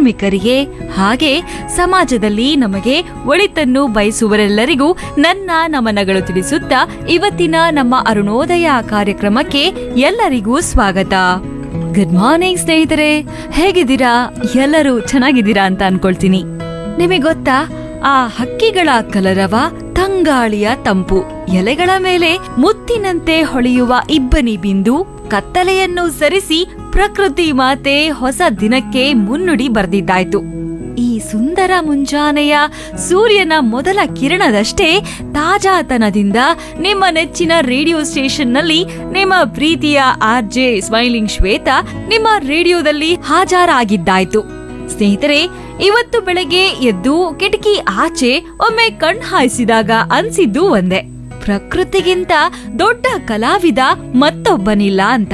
ಕಾರ್ಮಿಕರಿಗೆ ಹಾಗೆ ಸಮಾಜದಲ್ಲಿ ನಮಗೆ ಒಳಿತನ್ನು ಬಯಸುವರೆಲ್ಲರಿಗೂ ನನ್ನ ನಮನಗಳು ತಿಳಿಸುತ್ತಾ ಇವತ್ತಿನ ನಮ್ಮ ಅರುಣೋದಯ ಕಾರ್ಯಕ್ರಮಕ್ಕೆ ಎಲ್ಲರಿಗೂ ಸ್ವಾಗತ ಗುಡ್ ಮಾರ್ನಿಂಗ್ ಸ್ನೇಹಿತರೆ ಹೇಗಿದ್ದೀರಾ ಎಲ್ಲರೂ ಚೆನ್ನಾಗಿದ್ದೀರಾ ಅಂತ ಅನ್ಕೊಳ್ತೀನಿ ನಿಮಗೆ ಗೊತ್ತಾ ಆ ಹಕ್ಕಿಗಳ ಕಲರವ ತಂಗಾಳಿಯ ತಂಪು ಎಲೆಗಳ ಮೇಲೆ ಮುತ್ತಿನಂತೆ ಹೊಳೆಯುವ ಇಬ್ಬನಿ ಬಿಂದು ಕತ್ತಲೆಯನ್ನು ಸರಿಸಿ ಪ್ರಕೃತಿ ಮಾತೆ ಹೊಸ ದಿನಕ್ಕೆ ಮುನ್ನುಡಿ ಬರೆದಿದ್ದಾಯ್ತು ಈ ಸುಂದರ ಮುಂಜಾನೆಯ ಸೂರ್ಯನ ಮೊದಲ ಕಿರಣದಷ್ಟೇ ತಾಜಾತನದಿಂದ ನಿಮ್ಮ ನೆಚ್ಚಿನ ರೇಡಿಯೋ ಸ್ಟೇಷನ್ನಲ್ಲಿ ನಿಮ್ಮ ಪ್ರೀತಿಯ ಆರ್ ಜೆ ಸ್ಮೈಲಿಂಗ್ ಶ್ವೇತಾ ನಿಮ್ಮ ರೇಡಿಯೋದಲ್ಲಿ ಹಾಜರಾಗಿದ್ದಾಯ್ತು ಸ್ನೇಹಿತರೆ ಇವತ್ತು ಬೆಳಗ್ಗೆ ಎದ್ದು ಕಿಟಕಿ ಆಚೆ ಒಮ್ಮೆ ಕಣ್ ಹಾಯಿಸಿದಾಗ ಅನ್ಸಿದ್ದು ಒಂದೇ ಪ್ರಕೃತಿಗಿಂತ ದೊಡ್ಡ ಕಲಾವಿದ ಮತ್ತೊಬ್ಬನಿಲ್ಲ ಅಂತ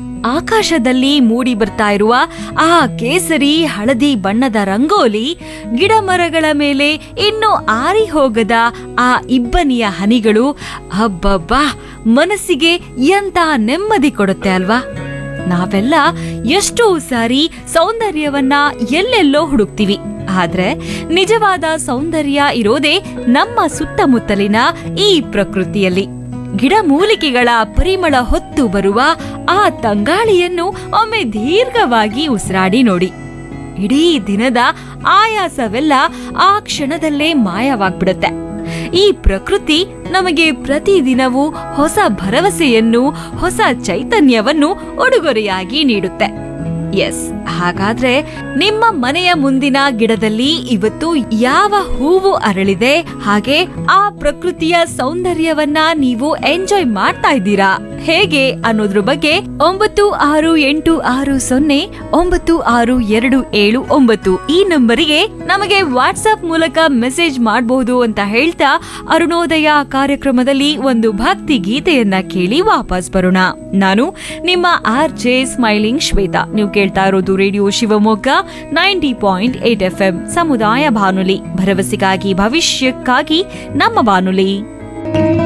ಆಕಾಶದಲ್ಲಿ ಮೂಡಿ ಬರ್ತಾ ಇರುವ ಆ ಕೇಸರಿ ಹಳದಿ ಬಣ್ಣದ ರಂಗೋಲಿ ಗಿಡ ಮರಗಳ ಮೇಲೆ ಇನ್ನು ಆರಿ ಹೋಗದ ಆ ಇಬ್ಬನಿಯ ಹನಿಗಳು ಹಬ್ಬಬ್ಬಾ ಮನಸ್ಸಿಗೆ ಎಂತ ನೆಮ್ಮದಿ ಕೊಡುತ್ತೆ ಅಲ್ವಾ ನಾವೆಲ್ಲ ಎಷ್ಟೋ ಸಾರಿ ಸೌಂದರ್ಯವನ್ನ ಎಲ್ಲೆಲ್ಲೋ ಹುಡುಕ್ತಿವಿ ಆದ್ರೆ ನಿಜವಾದ ಸೌಂದರ್ಯ ಇರೋದೇ ನಮ್ಮ ಸುತ್ತಮುತ್ತಲಿನ ಈ ಪ್ರಕೃತಿಯಲ್ಲಿ ಗಿಡಮೂಲಿಕೆಗಳ ಪರಿಮಳ ಹೊತ್ತು ಬರುವ ಆ ತಂಗಾಳಿಯನ್ನು ಒಮ್ಮೆ ದೀರ್ಘವಾಗಿ ಉಸಿರಾಡಿ ನೋಡಿ ಇಡೀ ದಿನದ ಆಯಾಸವೆಲ್ಲ ಆ ಕ್ಷಣದಲ್ಲೇ ಮಾಯವಾಗ್ಬಿಡುತ್ತೆ ಈ ಪ್ರಕೃತಿ ನಮಗೆ ಪ್ರತಿದಿನವೂ ಹೊಸ ಭರವಸೆಯನ್ನು ಹೊಸ ಚೈತನ್ಯವನ್ನು ಉಡುಗೊರೆಯಾಗಿ ನೀಡುತ್ತೆ ಎಸ್ ಹಾಗಾದ್ರೆ ನಿಮ್ಮ ಮನೆಯ ಮುಂದಿನ ಗಿಡದಲ್ಲಿ ಇವತ್ತು ಯಾವ ಹೂವು ಅರಳಿದೆ ಹಾಗೆ ಆ ಪ್ರಕೃತಿಯ ಸೌಂದರ್ಯವನ್ನ ನೀವು ಎಂಜಾಯ್ ಮಾಡ್ತಾ ಇದ್ದೀರಾ ಹೇಗೆ ಅನ್ನೋದ್ರ ಬಗ್ಗೆ ಒಂಬತ್ತು ಆರು ಎಂಟು ಆರು ಸೊನ್ನೆ ಒಂಬತ್ತು ಆರು ಎರಡು ಏಳು ಒಂಬತ್ತು ಈ ನಂಬರಿಗೆ ನಮಗೆ ವಾಟ್ಸ್ಆಪ್ ಮೂಲಕ ಮೆಸೇಜ್ ಮಾಡಬಹುದು ಅಂತ ಹೇಳ್ತಾ ಅರುಣೋದಯ ಕಾರ್ಯಕ್ರಮದಲ್ಲಿ ಒಂದು ಭಕ್ತಿ ಗೀತೆಯನ್ನ ಕೇಳಿ ವಾಪಸ್ ಬರೋಣ ನಾನು ನಿಮ್ಮ ಆರ್ ಜೆ ಸ್ಮೈಲಿಂಗ್ ಶ್ವೇತಾ ನೀವು ಕೇಳ್ತಾ ಇರೋದು radio Shivamogga ninety point eight F M ಸಮುದಾಯ ಬಾನುಲಿ ಭರವಸೆಗಾಗಿ ಭವಿಷ್ಯಕ್ಕಾಗಿ ನಮ್ಮ ಬಾನುಲಿ